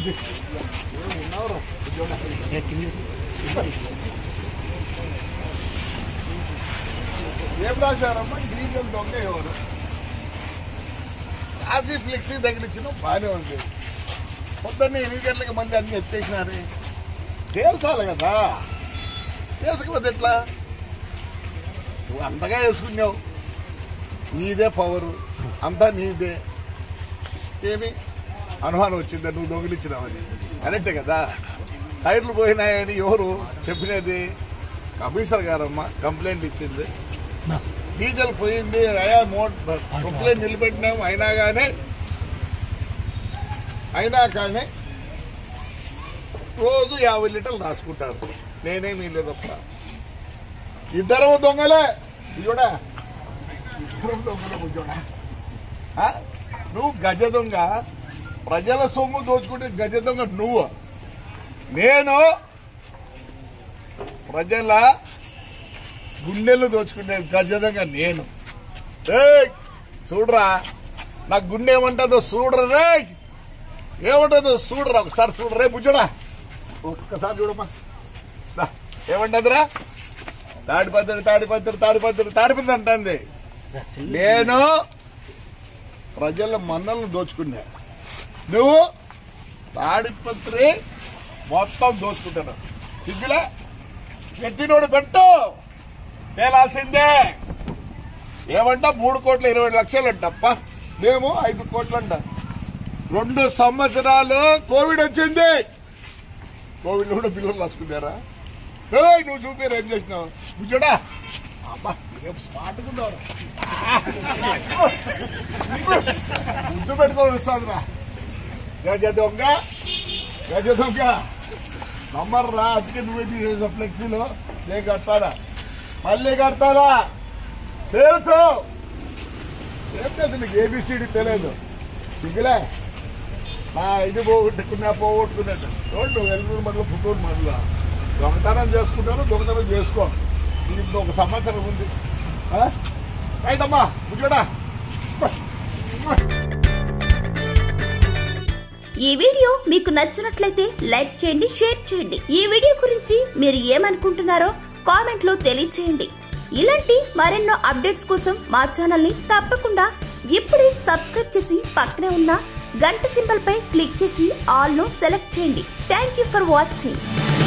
ఉన్నావురా ఏం రాశారమ్మా డీజిల్ దొంగ ఎవరు రాసి ఫ్లెక్సీ తగిలించిన బాగానే ఉంది పొద్దున్నే ఎనిమిది గంటలకి మంది అన్ని ఎత్తేసినారు తేల్చాలి కదా తేల్చకపోతే ఎట్లా నువ్వు అంతగా వేసుకున్నావు నీదే పవరు అంతా నీదే ఏమి అనుమానం వచ్చిందా నువ్వు దొంగిలించినావని కరెక్టే కదా టైర్లు పోయినాయని ఎవరు చెప్పినది కమిషనర్ గారమ్మ కంప్లైంట్ ఇచ్చింది డీజిల్ పోయింది అయా మోట్ కంప్లైంట్ నిలబెట్టినాం అయినా కానీ అయినా కానీ రోజు యాభై లీటర్లు రాసుకుంటారు నేనేమీ లేదప్ప ఇద్దరు దొంగలే ఇదిగోడా ఇద్దరు దొంగలు బుజ్జోడా ఆ? నువ్వు గజ దొంగ ప్రజల సొమ్ము దోచుకుంటే గజ దొంగ నువ్వు నేను ప్రజల గుండెలు దోచుకునే గజ దొంగ నేను ఏయ్ చూడరా నా గుండె ఏమంటుందో చూడరా రే ఏమంటుందో చూడరా ఒకసారి చూడరే బుజ్జోడా ఒక్కసారి చూడమ్మా దా, ఏమంటదిరా తాడిపత్రి తాడిపత్రి తాడిపత్రి తాడిపత్రి అంటుంది నేను ప్రజల మన్నలను దోచుకున్నా నువ్వు తాడిపత్రి మొత్తం దోచుకుంటాను సిగ్గులే ఎత్తినోడు పెట్టు తేలాల్సిందే ఏమంటా మూడు కోట్ల ఇరవై లక్షలు అంటప్ప మేము ఐదు కోట్లు అంట రెండు సంవత్సరాలు కోవిడ్ వచ్చింది కోవిడ్ కూడా బిల్లులు రాసుకున్నారా ఏయ్, నువ్వు చూపారు ఏం చేసినావు నువ్వు చూడా అబ్బా రేపు స్మార్ట్ ఉన్నావు ముద్దు పెట్టుకొని వస్తుందిరా గజ దొంగ గజ దొంగ నంబర్ రా అందుకే నువ్వే తీసేసా ఫ్లెక్సీలో నేను కడతారా మళ్ళీ కడతారా తెలుసు ఏం తెలుసు నీకు ఏబిసిడి తెలియదు సిగ్గులే నా ఇది పోగొట్టుకున్నా పోగొట్టుకున్నట్టు చూడు ఎల్లుండి మళ్ళీ పుట్టూరు మళ్ళీ దొంగతనం చేసుకుంటాను దొంగతనం చేసుకో ఇది ఒక సంవత్సరం ఉంది ఆ? రైట్ అమ్మా బుజ్జోడా ఈ వీడియో మీకు నచ్చినట్లయితే లైక్ చేయండి షేర్ చేయండి ఈ వీడియో గురించి మీరు ఏమనుకుంటున్నారో కామెంట్ లో తెలియచేయండి ఇలాంటి మరెన్నో అప్డేట్స్ కోసం మా ఛానల్ ని తప్పకుండా ఇప్పుడే సబ్స్క్రైబ్ చేసి పక్కనే ఉన్న గంట సింబల్ పై క్లిక్ చేసి ఆల్ ను సెలెక్ట్ చేయండి థ్యాంక్ యూ ఫర్ వాచింగ్